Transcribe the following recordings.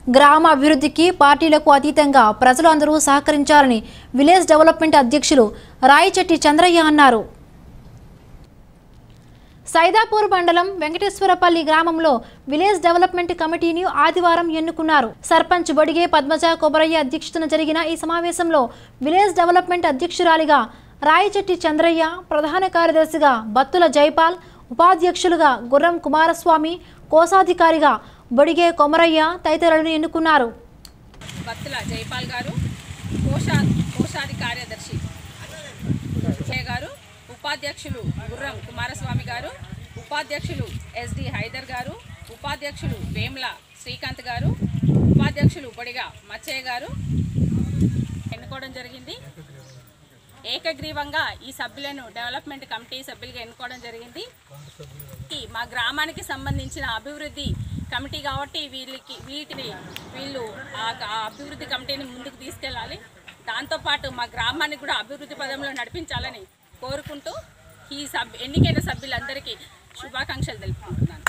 గ్రామ అభివృద్ధికి పార్టీలకు అతీతంగా ప్రజలు అందరూ సహకరించాలని విలేజ్ డెవలప్మెంట్ అధ్యక్షులు రాయిచెట్టి చంద్రయ్య అన్నారు సైదాపూర్ మండలం వెంకటేశ్వరపల్లి గ్రామంలో విలేజ్ డెవలప్మెంట్ కమిటీని ఆదివారం ఎన్నుకున్నారు సర్పంచ్ బొడిగే పద్మజ కొబరయ్య అధ్యక్షతన జరిగిన ఈ సమావేశంలో విలేజ్ డెవలప్మెంట్ అధ్యక్షురాలిగా రాయిచెట్టి చంద్రయ్య ప్రధాన కార్యదర్శిగా బత్తుల జైపాల్ ఉపాధ్యక్షులుగా గుర్రం కుమారస్వామి కోశాధికారిగా బొడిగే కొమరయ్య తదితరులను ఎన్నుకున్నారు బత్తుల జైపాల్ గారు కోశా కోశాది కార్యదర్శి జయ గారు ఉపాధ్యక్షులు గుర్రం కుమారస్వామి గారు ఉపాధ్యక్షులు ఎస్డి హైదర్ గారు ఉపాధ్యక్షులు వేమ్ల శ్రీకాంత్ గారు ఉపాధ్యక్షులు బొడిగా మచ్చయ్య గారు ఎన్నుకోవడం జరిగింది ఏకగ్రీవంగా ఈ సభ్యులను డెవలప్మెంట్ కమిటీ సభ్యులుగా ఎన్నుకోవడం జరిగింది ఈ మా గ్రామానికి సంబంధించిన అభివృద్ధి కమిటీ కాబట్టి వీళ్ళకి వీటిని వీళ్ళు ఆ ఆ అభివృద్ధి కమిటీని ముందుకు తీసుకెళ్ళాలి దాంతోపాటు మా గ్రామాన్ని కూడా అభివృద్ధి పదంలో నడిపించాలని కోరుకుంటూ ఈ సభ్ ఎన్నికైన సభ్యులందరికీ శుభాకాంక్షలు తెలుపుకుంటున్నాను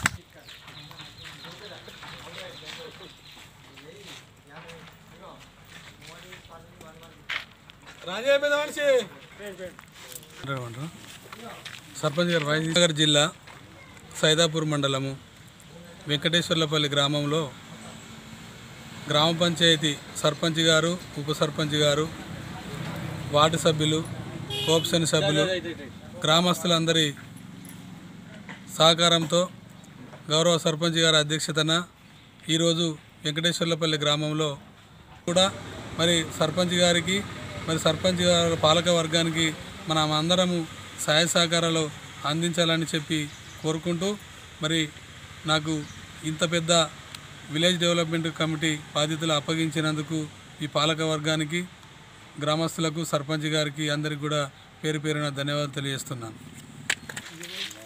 రాజే పెద్ద మనిషి అంటారు. సర్పంచ్ గారు వైజాగ్ జిల్లా సైదాపూర్ మండలము వెంకటేశ్వర్లపల్లి గ్రామంలో గ్రామ పంచాయతీ సర్పంచ్ గారు ఉప సర్పంచ్ గారు వార్డు సభ్యులు కోప్సని సభ్యులు గ్రామస్తులందరి సహకారంతో గౌరవ సర్పంచ్ గారి అధ్యక్షతన ఈరోజు వెంకటేశ్వర్లపల్లి గ్రామంలో కూడా మరి సర్పంచ్ గారికి మరి సర్పంచ్ గారి పాలక వర్గానికి మనం అందరము సహాయ సహకారాలు అందించాలని చెప్పి కోరుకుంటూ మరి నాకు ఇంత పెద్ద విలేజ్ డెవలప్మెంట్ కమిటీ బాధ్యతలు అప్పగించినందుకు ఈ పాలక వర్గానికి గ్రామస్తులకు సర్పంచ్ గారికి అందరికి కూడా పేరు పేరున ధన్యవాదాలు తెలియజేస్తున్నాను